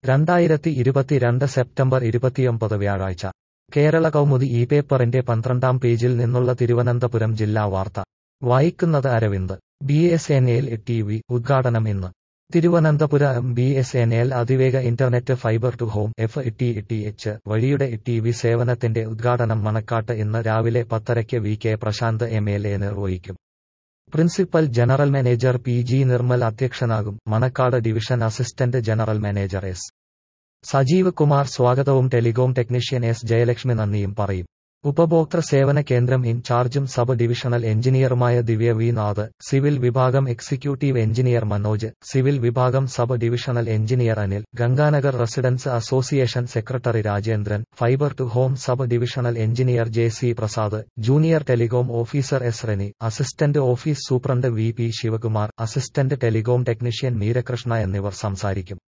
രണ്ടായിരത്തി ഇരുപത്തിരണ്ട് സെപ്റ്റംബർ ഇരുപത്തിയൊമ്പത് വ്യാഴാഴ്ച കേരള കൗമുദി ഈ പേപ്പറിന്റെ പന്ത്രണ്ടാം പേജിൽ നിന്നുള്ള തിരുവനന്തപുരം ജില്ലാ വാർത്ത വായിക്കുന്നത് Aravind B S N L T V ഉദ്ഘാടനം ഇന്ന് Thiruvananthapuram B S N L അതിവേഗ internet fibre to home F T T H വഴിയുടെ ടി വി സേവനത്തിന്റെ ഉദ്ഘാടനം മണക്കാട്ട് ഇന്ന് രാവിലെ പത്തരയ്ക്ക് V K Prashanth M L A നിർവഹിക്കും principal general manager P G Nirmal അധ്യക്ഷനാകും Manacaud division assistant general manager S Sajeev Kumar സ്വാഗതവും ടെലികോം ടെക്നീഷ്യൻ എസ് ജയലക്ഷ്മി നന്ദിയും പറയും ഉപഭോക്തൃ സേവന കേന്ദ്രം ഇൻചാർജും സബ് ഡിവിഷണൽ എഞ്ചിനീയറുമായ ദിവ്യ വി നാഥ് സിവിൽ വിഭാഗം എക്സിക്യൂട്ടീവ് എഞ്ചിനീയർ മനോജ് സിവിൽ വിഭാഗം sub divisional engineer Anil Ganganagar residence association secretary Rajendran fibre to home sub divisional engineer J C Prasad junior telecom officer S Reni assistant office superintendent V P Sivakumar assistant telecom technician Meerakrishna എന്നിവർ സംസാരിക്കും